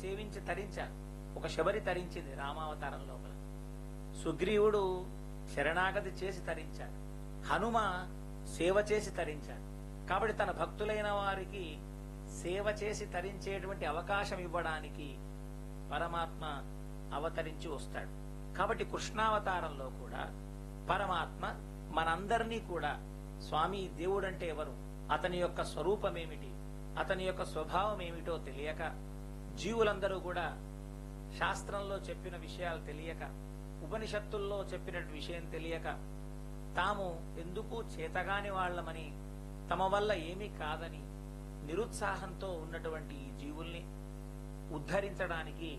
సేవించి తరించారు ఒక శబరి తరించింది రామావతారం లోపల సుగ్రీవుడు శరణాగతి చేసి తరించాడు హనుమ సేవ చేసి తరించాడు కాబట్టి తన భక్తులైన వారికి సేవ చేసి తరించేటువంటి అవకాశం ఇవ్వడానికి పరమాత్మ అవతరించి వస్తాడు కాబట్టి కృష్ణావతారంలో కూడా పరమాత్మ మనందరినీ కూడా స్వామి దేవుడంటే ఎవరు అతని యొక్క స్వరూపమేమిటి అతని యొక్క స్వభావం ఏమిటో తెలియక జీవులందరూ కూడా శాస్త్రంలో చెప్పిన విషయాలు తెలియక ఉపనిషత్తుల్లో చెప్పిన విషయం తెలియక తాము ఎందుకు చేతగాని వాళ్లమని తమ వల్ల ఏమీ కాదని నిరుత్సాహంతో ఉన్నటువంటి ఈ జీవుల్ని ఉద్ధరించడానికి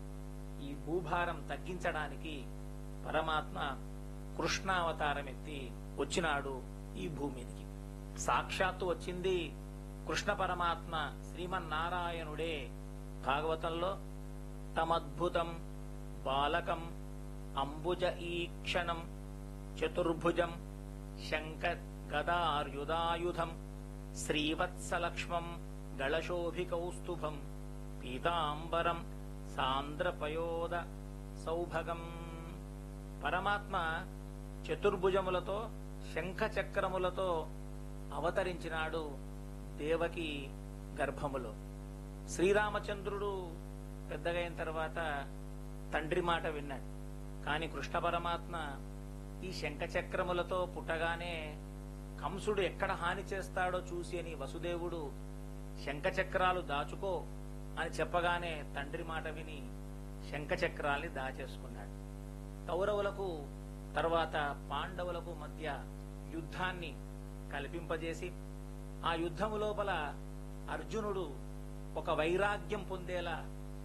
ఈ భూభారం తగ్గించడానికి పరమాత్మ కృష్ణావతారం ఎత్తి వచ్చినాడు ఈ భూమికి సాక్షాత్తు వచ్చింది కృష్ణ పరమాత్మ శ్రీమన్నారాయణుడే భాగవతంలో తమద్భుతం బాలకం అంబుజ ఈక్షణం చతుర్భుజం శంఖ గదార్యుదాయుధం శ్రీవత్సలక్ష్మం గళశోభికౌస్తుభం పీతాంబరం సాంద్రపయోద సౌభగం పరమాత్మ చతుర్భుజములతో శంఖ చక్రములతో అవతరించినాడు దేవకి గర్భములో శ్రీరామచంద్రుడు పెద్దగైన తర్వాత తండ్రి మాట విన్నాడు కాని కృష్ణ పరమాత్మ ఈ శంఖ చక్రములతో పుట్టగానే కంసుడు ఎక్కడ హాని చేస్తాడో చూసి అని వసుదేవుడు శంఖ చక్రాలు దాచుకో అని చెప్పగానే తండ్రి మాట విని శంఖ చక్రాల్ని దాచేసుకున్నాడు కౌరవులకు తర్వాత పాండవులకు మధ్య యుద్ధాన్ని కల్పింపజేసి ఆ యుద్ధము లోపల అర్జునుడు ఒక వైరాగ్యం పొందేలా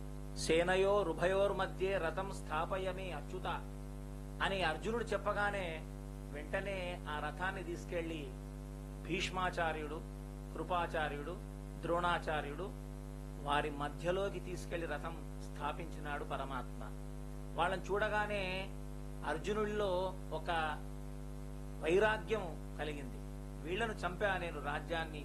సేనయో రుభయోర్ మధ్య రథం స్థాపయమే అచ్యుత అని అర్జునుడు చెప్పగానే వెంటనే ఆ రథాన్ని తీసుకెళ్లి భీష్మాచార్యుడు కృపాచార్యుడు ద్రోణాచార్యుడు వారి మధ్యలోకి తీసుకెళ్లి రథం స్థాపించినాడు పరమాత్మ వాళ్ళని చూడగానే అర్జునుడిలో ఒక వైరాగ్యం కలిగింది వీళ్లను చంపా నేను రాజ్యాన్ని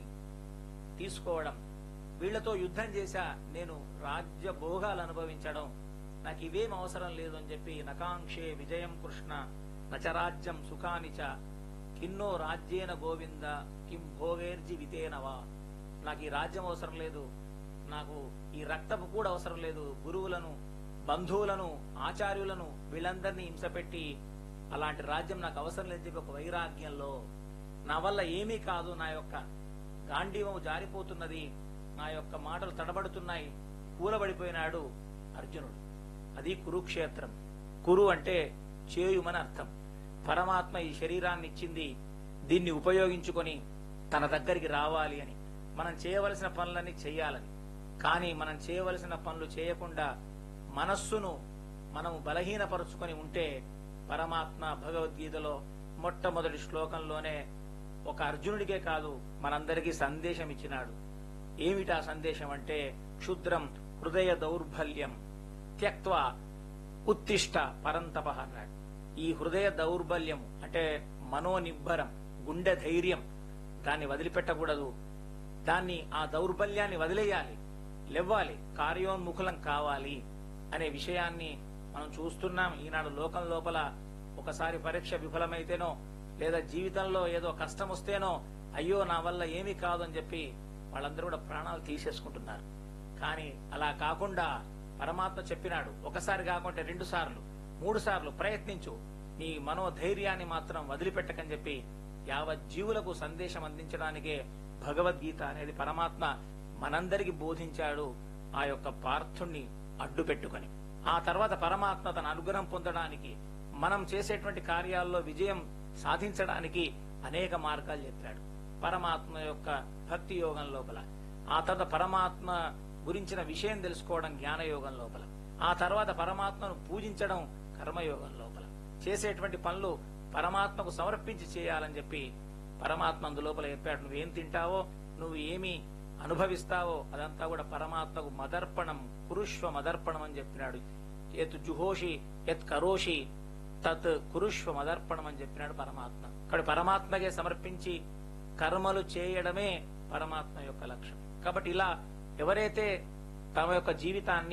తీసుకోవడం వీళ్లతో యుద్ధం చేశా నేను రాజ్య భోగాలు అనుభవించడం నాకు ఇవేం అవసరం లేదు అని చెప్పి నకాంక్షే విజయం కృష్ణ నచరాజ్యం సుఖానిచ కిన్నో రాజ్యేన గోవింద కిం భోగేర్జి వితేనవా నాకు ఈ రాజ్యం అవసరం లేదు నాకు ఈ రక్తపు కూడా అవసరం లేదు గురువులను బంధువులను ఆచార్యులను వీళ్ళందరినీ హింసపెట్టి అలాంటి రాజ్యం నాకు అవసరం లేదని చెప్పి ఒక వైరాగ్యంలో నా వల్ల ఏమీ కాదు నా యొక్క గాంధీవం జారిపోతున్నది నా యొక్క మాటలు తడబడుతున్నాయి కూలబడిపోయినాడు అర్జునుడు అది కురుక్షేత్రం కురు అంటే చేయుమని అర్థం పరమాత్మ ఈ శరీరాన్ని ఇచ్చింది దీన్ని ఉపయోగించుకొని తన దగ్గరికి రావాలి అని మనం చేయవలసిన పనులన్నీ చేయాలని కానీ మనం చేయవలసిన పనులు చేయకుండా మనస్సును మనము బలహీనపరుచుకొని ఉంటే పరమాత్మ భగవద్గీతలో మొట్టమొదటి శ్లోకంలోనే ఒక అర్జునుడికే కాదు మనందరికీ సందేశం ఇచ్చినాడు ఏమిటా సందేశం అంటే క్షుద్రం హృదయ దౌర్బల్యం త్యక్వా ఉత్తిష్ట పరంతప అన్నాడు ఈ హృదయ దౌర్బల్యం అంటే మనోనిబ్బరం గుండె ధైర్యం దాన్ని వదిలిపెట్టకూడదు దాన్ని ఆ దౌర్బల్యాన్ని వదిలేయాలి లేవ్వాలి కార్యోన్ముఖులం కావాలి అనే విషయాన్ని మనం చూస్తున్నాం ఈనాడు లోకం లోపల ఒకసారి పరీక్ష విఫలమైతేనో లేదా జీవితంలో ఏదో కష్టం వస్తేనో అయ్యో నా వల్ల ఏమీ కాదు అని చెప్పి వాళ్ళందరూ కూడా ప్రాణాలు తీసేసుకుంటున్నారు కానీ అలా కాకుండా పరమాత్మ చెప్పినాడు ఒకసారి కాకుంటే రెండు సార్లు మూడు సార్లు ప్రయత్నించు నీ మనోధైర్యాన్ని మాత్రం వదిలిపెట్టకని చెప్పి యావత్ జీవులకు సందేశం అందించడానికే భగవద్గీత అనేది పరమాత్మ మనందరికి బోధించాడు ఆ యొక్క పార్థుణ్ణి అడ్డు పెట్టుకొని ఆ తర్వాత పరమాత్మ తన అనుగ్రహం పొందడానికి మనం చేసేటువంటి కార్యాల్లో విజయం సాధించడానికి అనేక మార్గాలు చెప్పాడు పరమాత్మ యొక్క భక్తి యోగం లోపల ఆ తర్వాత పరమాత్మ గురించిన విషయం తెలుసుకోవడం జ్ఞానయోగం లోపల ఆ తర్వాత పరమాత్మను పూజించడం కర్మయోగం లోపల చేసేటువంటి పనులు పరమాత్మకు సమర్పించి చేయాలని చెప్పి పరమాత్మ అందులోపల చెప్పాడు నువ్వేం తింటావో నువ్వు ఏమి అనుభవిస్తావో అదంతా కూడా పరమాత్మకు మదర్పణం కురుష్వ మదర్పణం అని చెప్పినాడు ఎత్ జుహోషి ఎత్ కరోషి తత్ కురుష్వ మదర్పణం అని చెప్పినాడు పరమాత్మ ఇక్కడ పరమాత్మకే సమర్పించి కర్మలు చేయడమే పరమాత్మ యొక్క లక్ష్యం కాబట్టి ఇలా ఎవరైతే తమ యొక్క జీవితాన్ని